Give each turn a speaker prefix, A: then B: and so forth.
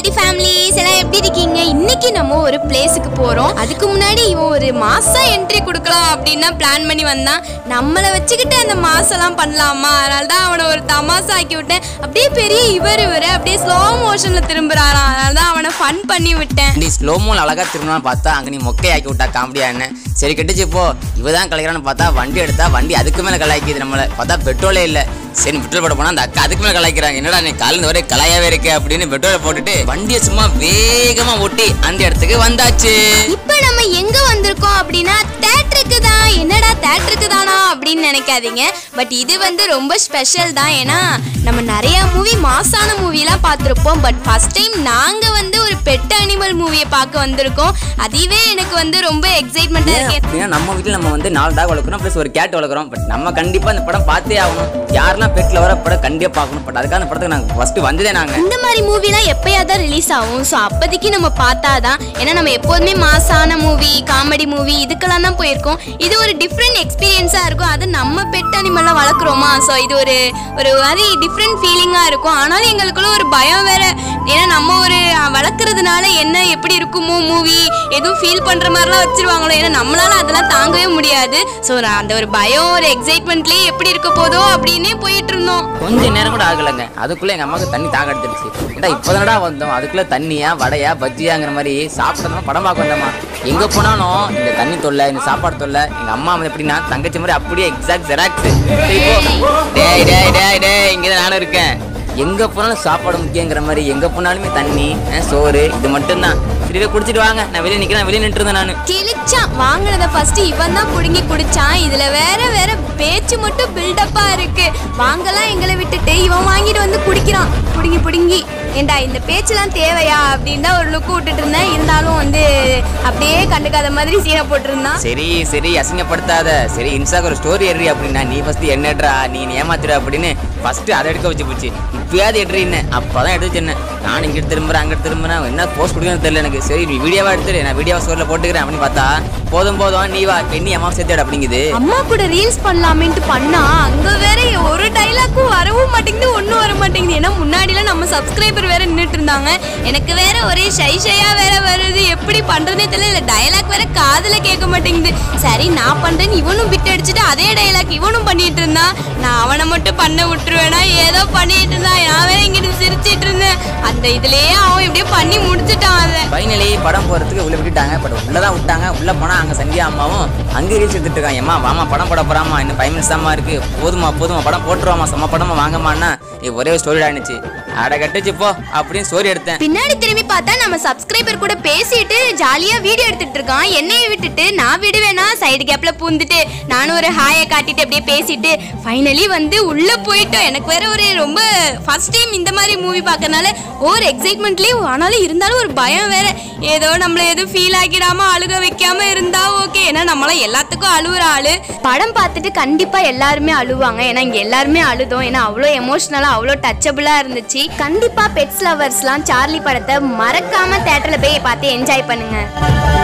A: ID families எல்லாம் எப்படி இருக்கீங்க இன்னைக்கு நம்ம ஒரு பிளேஸுக்கு போறோம் அதுக்கு முன்னாடி இவன் ஒரு மாசம் என்ட்ரி கொடுக்கலாம் அப்படின்னு பிளான் பண்ணி வந்தான் நம்மளை வச்சுக்கிட்டு அந்த மாசம்லாம் பண்ணலாமா அதனால தான் அவனை ஒரு தமாசா ஆக்கி விட்டேன் அப்படியே பெரிய இவர் இவர் அப்படியே ஸ்லோ மோஷன்ல திரும்புறாராம் அதனால தான் அவனை ஃபன் பண்ணி விட்டேன்
B: நீ ஸ்லோமோல் அழகா திரும்பலாம்னு பார்த்தா அங்கே நீ மொக்கையாக்கி விட்டா காமெடியா என்ன சரி கெட்டுச்சு போ இவ தான் கலைக்கிறான்னு பார்த்தா வண்டி எடுத்தா வண்டி அதுக்கு மேலே கலாய்க்குது நம்மளை பார்த்தா பெட்ரோலே இல்லை சரி பெட்ரோல் போட போனா அந்த அக்கா அதுக்கு மேலே கலாய்க்கிறாங்க என்னடா நீ காலில் ஒரே கலாயாவே இருக்கு அப்படின்னு பெட்ரோலை போட்டுட்டு வண்டியை சும்மா வேகமா ஓட்டி அந்த இடத்துக்கு வந்தாச்சு
A: இப்போ நம்ம எங்க வந்திருக்கோம் அப்படின்னா தேட்டருக்கு தான் என்னடா தேட்டருக்கு தானா அப்படின்னு நினைக்காதீங்க பட் இது வந்து ரொம்ப ஸ்பெஷல் தான் ஏன்னா நம்ம நிறைய மூவி மாசான மூவிலாம் பார்த்துருப்போம் பட் ஃபர்ஸ்ட் டைம் நாங்க வந்து ஒரு பெட் அனிமல் மூவியை பார்க்க வந்திருக்கோம் அதுவே எனக்கு வந்து ரொம்ப எக்ஸைட்மெண்ட்டாக இருக்கு
B: அப்படின்னா நம்ம வீட்டில் நம்ம வந்து நாலு டாக் வளர்க்குறோம் ப்ளஸ் ஒரு கேட் வளர்க்குறோம் பட் நம்ம கண்டிப்பாக அந்த படம் பார்த்தே ஆகணும் யாரெல்லாம் பெட்டில் வர படம் கண்டிப்பாக பார்க்கணும் பட் அதுக்காக அந்த படத்துக்கு நாங்கள் ஃபஸ்ட்டு வந்ததே நாங்கள்
A: இந்த மாதிரி மூவிலாம் எப்பயாவது தான் ரிலீஸ் ஆகும் ஸோ அப்போதைக்கு நம்ம பார்த்தாதான் ஏன்னா நம்ம எப்போதுமே மாசான மூவி காமெடி மூவி இதுக்கெல்லாம் தான் போயிருக்கோம் இது ஒரு டிஃப்ரெண்ட் எக்ஸ்பீரியன்ஸாக இருக்கும் அது நம்ம பெட் அனிமல்லாம் வளர்க்குறோமா ஸோ இது ஒரு ஒரு மாதிரி டிஃப்ரெண்ட் ஃபீலிங்காக இருக்கும் ஆனாலும் எங்களுக்குள்ள ஒரு பயம் வேற ஏன்னா நம்ம ஒரு அஹ், வளர்க்குறதுனால என்ன எப்படி இருக்குமோ மூவி எதுவும் ஃபீல் பண்ணுற மாதிரிலாம் வச்சிருவாங்களோ ஏன்னா நம்மளால அதெல்லாம் தாங்கவே முடியாது ஸோ அந்த ஒரு பயம் ஒரு எக்ஸைட்மெண்ட்லேயே எப்படி இருக்க போதோ அப்படின்னே போயிட்டு இருந்தோம்
B: கொஞ்ச நேரம் கூட ஆகலைங்க அதுக்குள்ளே எங்கள் அம்மாவுக்கு தண்ணி தாக எடுத்துருச்சு ஏடா இப்போதானடா வந்தோம் அதுக்குள்ளே தண்ணியா வடையா பஜ்ஜியாங்கிற மாதிரி சாப்பிட்டோமா படம் பார்க்க வந்தோமா எங்கே போனாலும் இந்த தண்ணி தொல்லை இந்த சாப்பாடு தொல்லை எங்கள் அம்மா வந்து எப்படின்னா தங்கச்சி மாதிரி அப்படியே எக்ஸாக்ட் ஜெராக்ஸ் இப்போ டேய் டேய் டேய் டேய் இங்கே தான் நானும் இருக்கேன் எங்கே போனாலும் சாப்பாடு முக்கியங்கிற மாதிரி எங்கே போனாலுமே தண்ணி அஹ், சோறு இது மட்டும்தான் சரிவே குடிச்சிட்டு வாங்க நான் வெளியே நிற்கிறேன் வெளியே நின்று இருந்தேன் நான்
A: கிழிச்சான் வாங்கினத ஃபர்ஸ்ட் இவன் தான் புடுங்கி குடிச்சான் இதுல வேற வேற பேச்சு மட்டும் பில்டப்பா இருக்கு வாங்கலாம் எங்களை விட்டுட்டு இவன் வாங்கிட்டு வந்து குடிக்கிறான் புடுங்கி புடுங்கி ஏண்டா இந்த பேச்செல்லாம் தேவையா அப்படின்னு தான் ஒரு லுக்கு விட்டுட்டு இருந்தேன் இருந்தாலும் வந்து அப்படியே கண்டுக்காத மாதிரி சீனை போட்டிருந்தான்
B: சரி சரி அசிங்கப்படுத்தாத சரி இன்ஸ்டாக்கு ஒரு ஸ்டோரி எடுறி அப்படின்னா நீ ஃபர்ஸ்ட் என்னட்ரா நீ என்னை ஏமாத்துற அப்படின்னு ஃபர்ஸ்ட் அதை எடுக்க வச்சு போச்சு இப்பயாவது எடுறீன்னு அப்பதான் எடுத்து வச்சேன் நான் இங்கிட்டு திரும்புறேன் அங்கிட்டு திரும்புறேன் என்ன போஸ்ட் கொடுக்கணும்னு தெரியல எனக்கு சரி நீ வீடியோவா எடுத்துரு நான் வீடியோவா ஸ்டோரில் போட்டுக்கிறேன் அப்படின்னு பார்த்தா போதும் போதும் நீ வா பெண்ணி அம்மா சேர்த்து அப்படிங்குது
A: அம்மா கூட ரீல்ஸ் பண்ணலாமேன்ட்டு பண்ணா அங்க வேற ஒரு டைலாக்கும் வரவும் மாட்டேங்குது ஒன்றும் வர மாட்டேங்குது ஏன்னா முன்னாடிலாம் நம்ம சப்ஸ்கிரைபர் வேற நின்றுட்டு இருந்தாங்க எனக்கு வேற ஒரே ஷை ஷையா வேற வருது எப்படி பண்றதுனே தெரியல இல்ல டைலாக் வேற காதுல கேட்க மாட்டேங்குது சரி நான் பண்றேன்னு இவனும் பிட் அடிச்சுட்டு அதே டைலாக் இவனும் பண்ணிட்டு இருந்தான் நான் அவனை மட்டும் பண்ண விட்டுருவேனா ஏதோ பண்ணிட்டு இருந்தான் நான் வேற இங்கிட்டு சிரிச்சிட்டு இருந்தேன் அந்த இதுலயே அவன் இப்படியே பண்ணி முடிச்சுட்டான் அதை
B: ஃபைனலி படம் போறதுக்கு உள்ள விட்டுட்டாங்க பட் உள்ள தான் விட்டாங்க உள்ள போனா அங்க சந்தியா அம்மாவும் அங்கே ரீல்ஸ் எடுத்துட்டு இருக்காங்க ஏமா வாமா படம் போட போறாமா இன்னும் ஃபைவ் மினிட்ஸ் தாம்மா இருக்கு போதுமா போதுமா படம் போட்டுருவாமா செம்ம படமா வாங்கம்மான்னா இது ஒரே ஸ்டோரி ஆனிச்சு அட கட்டுச்சு போ அப்படின்னு ஸ்டோரி எடுத்தேன்
A: பின்னாடி திரும்பி பார்த்தா நம்ம சப்ஸ்கிரைபர் கூட பேசிட்டு ஜாலியா வீடியோ எடுத்துட்டு இருக்கான் என்னைய விட்டுட்டு நான் விடுவேனா சைடு கேப்ல பூந்துட்டு நானும் ஒரு ஹாயை காட்டிட்டு அப்படியே பேசிட்டு ஃபைனலி வந்து உள்ள போயிட்டோம் எனக்கு வேற ஒரு ரொம்ப ஃபர்ஸ்ட் டைம் இந்த மாதிரி மூவி பார்க்கறனால ஒரு எக்ஸைட்மெண்ட்லயே ஆனாலும் இருந்தாலும் ஒரு பயம் வேற ஏதோ நம்மள எதுவும் ஃபீல் ஆக்கிடாம அழுக வைக்காம இருந்தா ஓகே ஏன்னா நம்மளாம் எல்லாத்துக்கும் அழுவுற ஆளு படம் பார்த்துட்டு கண்டிப்பா எல்லாருமே அழுவாங்க ஏன்னா இங்க எல்லாருமே அழுதோம் ஏன்னா அவ்வளோ எமோஷனலா அவ்வளோ டச்சபிளா இருந்துச்சு கண்டிப்பா பெட்ஸ் லவர்ஸ்லாம் சார்லி படத்தை மறக்காம தேட்டர்ல போய் பார்த்து என்ஜாய் பண்ணுங்க